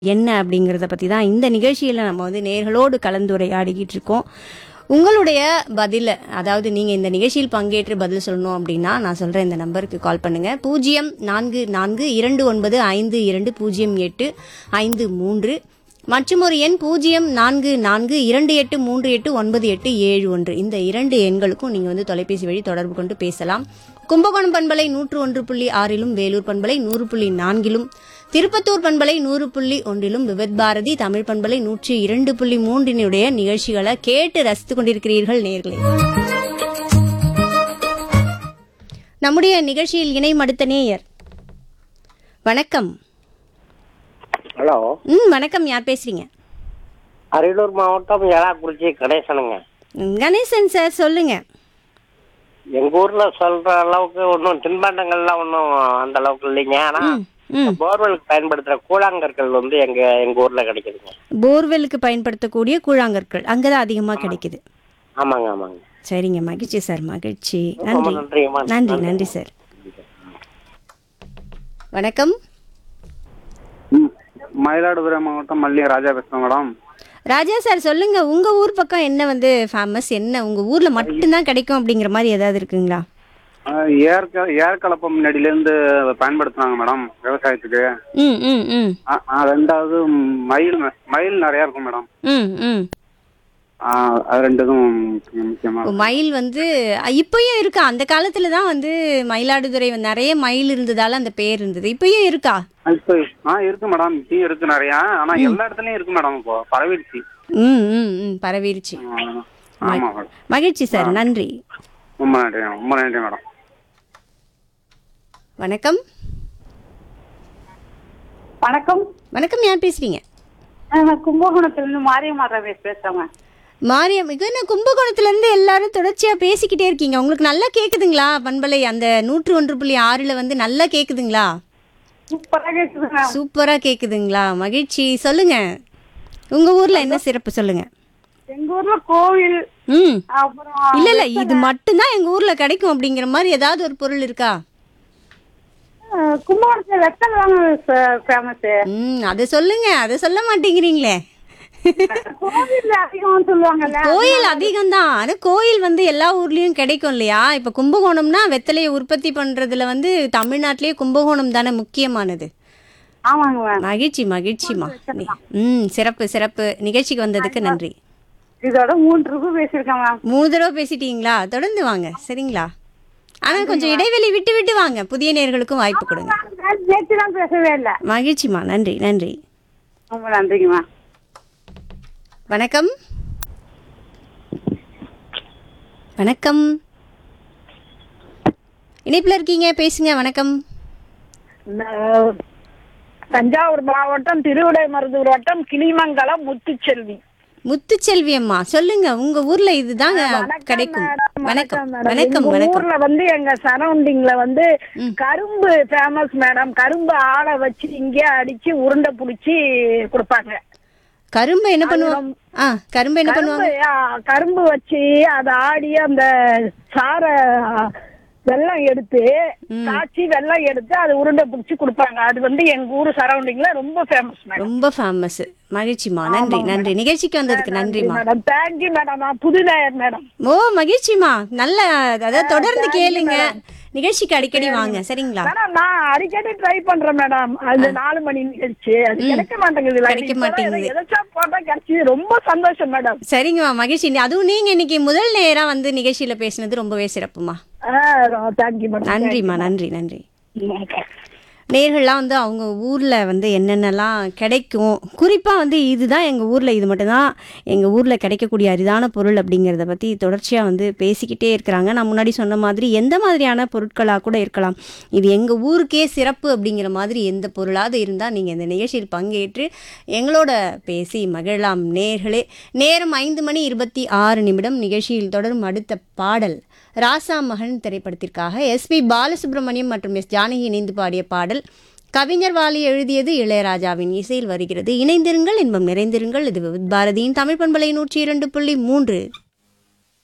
என்ன அப்படிங்கிறத பற்றி தான் இந்த நிகழ்ச்சியில் நம்ம வந்து நேர்களோடு கலந்துரையாடிக்கிட்டு இருக்கோம் உங்களுடைய பதில அதாவது நீங்கள் இந்த நிகழ்ச்சியில் பங்கேற்று பதில் சொல்லணும் அப்படின்னா நான் சொல்கிறேன் இந்த நம்பருக்கு கால் பண்ணுங்கள் பூஜ்ஜியம் நான்கு நான்கு இரண்டு ஒன்பது ஐந்து இரண்டு பூஜ்ஜியம் எட்டு ஐந்து மூன்று மற்றும் ஒரு எண் பூஜ்ஜியம் நான்கு நான்கு இரண்டு எட்டு மூன்று எட்டு ஒன்பது எட்டு ஏழு ஒன்று இந்த இரண்டு எண்களுக்கும் நீங்கள் வந்து தொலைபேசி வழி தொடர்பு கொண்டு பேசலாம் கும்பகோணம் பண்பலை நூற்று ஒன்று புள்ளி ஆறிலும் வேலூர் பண்பலை நூறு புள்ளி நான்கிலும் திருப்பத்தூர் பண்பலை நூறு புள்ளி ஒன்றிலும் விவித் பாரதி தமிழ் பண்பலை நூற்றி இரண்டு புள்ளி மூன்றினுடைய நிகழ்ச்சிகளை கேட்டு ரசித்துக் கொண்டிருக்கிறீர்கள் நேர்களே நம்முடைய நிகழ்ச்சியில் இணையும் அடுத்த நேயர் வணக்கம் ஹலோ ம் வணக்கம் யார் பேசுறீங்க அரியலூர் மாவட்டம் ஏலாக்குறிச்சி கணேசனுங்க கணேசன் சார் சொல்லுங்க எங்க ஊர்ல சொல்ற அளவுக்கு ஒன்றும் தின்பண்டங்கள்லாம் ஒன்றும் அந்த அளவுக்கு இல்லைங்க ஆனா ம், ம் போர்வெலுக்கு பயன்படுத்துற கூழாங்கற்கள் வந்து எங்க எங்க ஊர்ல கிடைக்குதுங்க போர்வெலுக்கு பயன்படுத்தக்கூடிய கூழாங்கற்கள் அங்கதான் அதிகமா கிடைக்குது ஆமாங்க ஆமாங்க சரிங்க மகிழ்ச்சி சார் மகிழ்ச்சி ரொம்ப நன்றி நன்றிங்கம்மா நன்றி நன்றி சார் வணக்கம் ம். மயிலாடுதுறை மாவட்டம் மல்லி ராஜா பேசுறேன் மேடம் ராஜா சார் சொல்லுங்க உங்க ஊர் பக்கம் என்ன வந்து ஃபேமஸ் என்ன உங்க ஊர்ல மட்டும்தான் கிடைக்கும் அப்படிங்கிற மாதிரி ஏதாவது இருக்குங்களா அஹ், ஏர் க- ஏர் கலப்பை முன்னாடியிலேருந்து பயன்படுத்துனாங்க மேடம் விவசாயத்துக்கு ம் ம் ம் அ- அ, ரெண்டாவது மயில் ம- மயில் நிறையா இருக்கும் மேடம் ம் ம் அஹ், அது ரெண்டுதும் முக்கியம் முக்கியமா ஓ, மயில் வந்து அ, இப்பயும் இருக்கா அந்த காலத்துல தான் வந்து மயிலாடுதுறை வந்து நிறைய மயில் இருந்ததால அந்த பேர் இருந்தது இப்பயும் இருக்கா இப்போ ஆ இருக்கு மேடம் இப்பயும் இருக்கு நிறையா ஆனா எல்லா இடத்துலயும் இருக்கு மேடம் இப்போ பரவிடுச்சு ம் ம் ம் பரவிருச்சு ஆ, ஆமா மேடம் மகிழ்ச்சி சார் நன்றி ரொம்ப நன்றி மேடம் ரொம்ப நன்றி மேடம் வணக்கம் வணக்கம் வணக்கம் யார் பேசுறீங்க நான் கும்பகோணத்துல இருந்து மாரியம்மா ரமேஷ் பேசுறேங்க மாரியம் இது என்ன கும்பகோணத்துல இருந்து எல்லாரும் தொடர்ச்சியா பேசிக்கிட்டே இருக்கீங்க உங்களுக்கு நல்லா கேக்குதுங்களா பண்பலை அந்த நூற்று ஒன்று புள்ளி ஆறுல வந்து நல்லா கேக்குதுங்களா சூப்பரா கேக்குதுங்க சூப்பரா கேக்குதுங்களா மகிழ்ச்சி சொல்லுங்க உங்க ஊர்ல என்ன சிறப்பு சொல்லுங்க எங்க ஊர்ல கோவில் ம் அப்புறம் இல்ல இல்ல இது மட்டும்தான் எங்க ஊர்ல கிடைக்கும் அப்படிங்கிற மாதிரி ஏதாவது ஒரு பொருள் இருக்கா அஹ், கும்பகோணத்துல வெத்தல் தாங்க ஃபேமஸ் ம் அதை சொல்லுங்க அதை சொல்ல மாட்டேங்கிறீங்களே கோவில் அதிகம் சொல்லுவாங்கல்ல கோயில் அதிகம்தான் ஆனா கோயில் வந்து எல்லா ஊர்லயும் கிடைக்கும் இல்லையா இப்ப கும்பகோணம்னா வெத்தலையை உற்பத்தி பண்றதுல வந்து தமிழ்நாட்டிலேயே கும்பகோணம் தானே முக்கியமானது ஆமாங்க மேம் மகிழ்ச்சி மகிழ்ச்சிமா ம் சிறப்பு சிறப்பு நிகழ்ச்சிக்கு வந்ததுக்கு நன்றி இதோட மூன்று ரூபாய் பேசியிருக்கேன் மேம் மூணு தடவை பேசிட்டீங்களா தொடர்ந்து வாங்க சரிங்களா ஆனா கொஞ்சம் இடைவெளி விட்டு விட்டு வாங்க புதிய நேர்களுக்கும் வாய்ப்பு கொடுங்க நேற்று தான் பேசவே இல்லை மகிழ்ச்சிமா நன்றி நன்றி ரொம்ப நன்றிங்க மேம் வணக்கம் வணக்கம் இணைப்புல இருக்கீங்க பேசுங்க வணக்கம் நான் தஞ்சாவூர் மாவட்டம் திருவிடைமருதூர் வட்டம் கிளிமங்கலம் முத்துச்செல்வி முத்துச்செல்வி அம்மா சொல்லுங்க உங்க ஊர்ல இதுதாங்க கிடைக்கும் வணக்கம் வணக்கம் எங்க வணக்கம் ஊர்ல வந்து எங்க சரௌண்டிங்ல வந்து கரும்பு ஃபேமஸ் மேடம் கரும்பு ஆடை வச்சு இங்கே அடிச்சு உருண்டை புடிச்சு கொடுப்பாங்க கரும்பு என்ன பண்ணுவாங்க ஆ கரும்பு என்ன பண்ணுவாங்க கரும்பு ஆ, கரும்பு வச்சு அதை ஆடி அந்த சார வெல்லம் எடுத்து காய்ச்சி வெல்லம் எடுத்து அது உருண்டை புடிச்சு கொடுப்பாங்க அது வந்து எங்க ஊர் சரௌண்டிங்ல ரொம்ப ஃபேமஸ் மேடம் ரொம்ப ஃபேமஸ் மகிழ்ச்சிமா நன்றி நன்றி நிகழ்ச்சிக்கு வந்ததுக்கு நன்றிமா மேடம் தேங்க்யூ மேடம் நான் புது நேயர் மேடம் ஓ மகிழ்ச்சிமா நல்ல அதாவது தொடர்ந்து கேளுங்க நிகழ்ச்சிக்கு அடிக்கடி வாங்க சரிங்களா மேடம் நான் அடிக்கடி ட்ரை பண்றேன் மேடம் அது நாலு மணி நிகழ்ச்சி அது கிடைக்க மாட்டேங்குது கிடைக்க மாட்டேங்குது. எதாச்சும் போட்டா கிடைச்சி ரொம்ப சந்தோஷம் மேடம் சரிங்கம்மா மகிழ்ச்சி அதுவும் நீங்க இன்னைக்கு முதல் நேரா வந்து நிகழ்ச்சியில பேசினது ரொம்பவே சிறப்புமா தேங்க்யூ மேடம் நன்றிம்மா நன்றி நன்றி Okay. நேர்கள்லாம் வந்து அவங்க ஊரில் வந்து என்னென்னலாம் கிடைக்கும் குறிப்பாக வந்து இதுதான் எங்கள் ஊரில் இது மட்டும்தான் எங்கள் ஊரில் கிடைக்கக்கூடிய அரிதான பொருள் அப்படிங்கிறத பற்றி தொடர்ச்சியாக வந்து பேசிக்கிட்டே இருக்கிறாங்க நான் முன்னாடி சொன்ன மாதிரி எந்த மாதிரியான பொருட்களாக கூட இருக்கலாம் இது எங்கள் ஊருக்கே சிறப்பு அப்படிங்கிற மாதிரி எந்த பொருளாவது இருந்தால் நீங்கள் இந்த நிகழ்ச்சியில் பங்கேற்று எங்களோட பேசி மகிழலாம் நேர்களே நேரம் ஐந்து மணி இருபத்தி ஆறு நிமிடம் நிகழ்ச்சியில் தொடரும் அடுத்த பாடல் ராசா மகன் திரைப்படத்திற்காக எஸ்பி பாலசுப்ரமணியம் மற்றும் எஸ் ஜானகி இணைந்து பாடிய பாடல் கவிஞர் வாலி எழுதியது இளையராஜாவின் இசையில் வருகிறது இணைந்திருங்கள் இன்பம் நிறைந்திருங்கள் இது விவித் பாரதியின் தமிழ் பண்பலை நூற்றி இரண்டு புள்ளி மூன்று